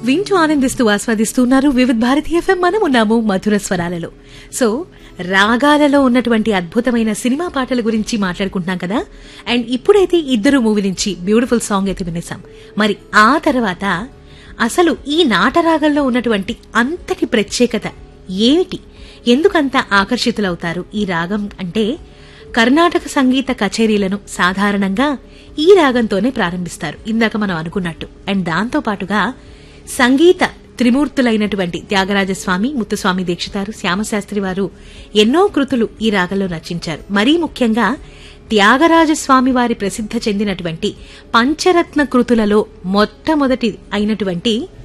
వింటూ ఆనందిస్తూ ఆస్వాదిస్తున్నారు వివిధ భారతి ఎఫ్ఎం మనం ఉన్నాము మధుర స్వరాలలో సో రాగాలలో ఉన్నటువంటి అద్భుతమైన సినిమా పాటల గురించి మాట్లాడుకుంటున్నాం కదా అండ్ ఇప్పుడైతే ఇద్దరు మూవీ నుంచి బ్యూటిఫుల్ సాంగ్ అయితే వినేసాం మరి ఆ తర్వాత అసలు ఈ నాటరాగంలో ఉన్నటువంటి అంతటి ప్రత్యేకత ఏమిటి ఎందుకంత ఆకర్షితులవుతారు ఈ రాగం అంటే కర్ణాటక సంగీత కచేరీలను సాధారణంగా ఈ రాగంతోనే ప్రారంభిస్తారు ఇందాక మనం అనుకున్నట్టు అండ్ దాంతో పాటుగా సంగీత త్రిమూర్తులైనటువంటి త్యాగరాజస్వామి ముత్తుస్వామి దీక్షితారు శ్యామశాస్త్రి వారు ఎన్నో కృతులు ఈ రాగంలో రచించారు మరీ ముఖ్యంగా త్యాగరాజస్వామి వారి ప్రసిద్ధ చెందినటువంటి పంచరత్న కృతులలో మొట్టమొదటి అయినటువంటి